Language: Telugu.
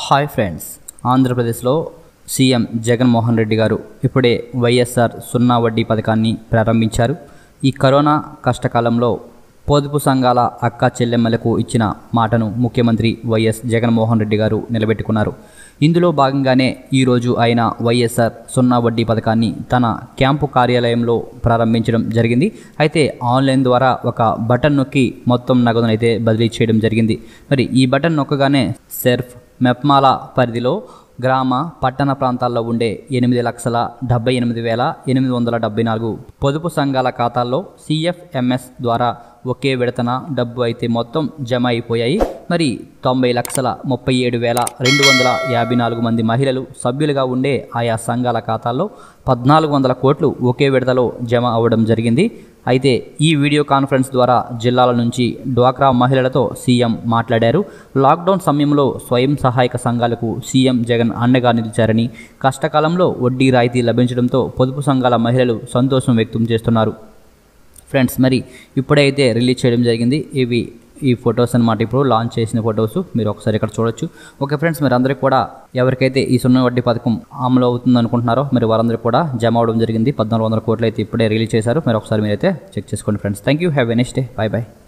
హాయ్ ఫ్రెండ్స్ ఆంధ్రప్రదేశ్లో సీఎం జగన్మోహన్ రెడ్డి గారు ఇప్పుడే వైఎస్ఆర్ సున్నా వడ్డీ పథకాన్ని ప్రారంభించారు ఈ కరోనా కష్టకాలంలో పొదుపు సంఘాల అక్క చెల్లెమ్మలకు ఇచ్చిన మాటను ముఖ్యమంత్రి వైఎస్ జగన్మోహన్ రెడ్డి గారు నిలబెట్టుకున్నారు ఇందులో భాగంగానే ఈరోజు ఆయన వైఎస్ఆర్ సున్నా వడ్డీ పథకాన్ని తన క్యాంపు కార్యాలయంలో ప్రారంభించడం జరిగింది అయితే ఆన్లైన్ ద్వారా ఒక బటన్ నొక్కి మొత్తం నగదునైతే బదిలీ చేయడం జరిగింది మరి ఈ బటన్ నొక్కగానే సెర్ఫ్ మెప్మాల పరిధిలో గ్రామ పట్టణ ప్రాంతాల్లో ఉండే ఎనిమిది లక్షల డెబ్బై ఎనిమిది వేల ఎనిమిది వందల డెబ్బై నాలుగు పొదుపు సంఘాల ఖాతాల్లో సిఎఫ్ఎంఎస్ ద్వారా ఒకే విడతన డబ్బు అయితే మొత్తం జమ అయిపోయాయి మరి తొంభై లక్షల ముప్పై ఏడు వేల రెండు వందల యాభై నాలుగు మంది మహిళలు సభ్యులుగా ఉండే ఆయా సంఘాల ఖాతాల్లో పద్నాలుగు వందల కోట్లు ఒకే విడతలో జమ అవ్వడం జరిగింది అయితే ఈ వీడియో కాన్ఫరెన్స్ ద్వారా జిల్లాల నుంచి డ్వాక్రా మహిళలతో సీఎం మాట్లాడారు లాక్డౌన్ సమయంలో స్వయం సహాయక సంఘాలకు సీఎం జగన్ అండగా నిలిచారని కష్టకాలంలో వడ్డీ రాయితీ లభించడంతో పొదుపు సంఘాల మహిళలు సంతోషం వ్యక్తం చేస్తున్నారు ఫ్రెండ్స్ మరి ఇప్పుడైతే రిలీజ్ చేయడం జరిగింది ఇవి ఈ ఫొటోస్ అనమాట ఇప్పుడు లాంచ్ చేసిన ఫొటోస్ మీరు ఒకసారి ఇక్కడ చూడొచ్చు ఓకే ఫ్రెండ్స్ మీరు అందరికీ కూడా ఎవరికైతే ఈ సున్నా వడ్డీ పథకం అమలు అవుతుంది అనుకుంటున్నారో మరి వారందరికీ కూడా జమ అవడం జరిగింది పద్నాలుగు వందల కోట్లు అయితే ఇప్పుడే రిలీజ్ చేశారు మీరు ఒకసారి మీరైతే చెక్ చేసుకోండి friends thank you have a next day bye bye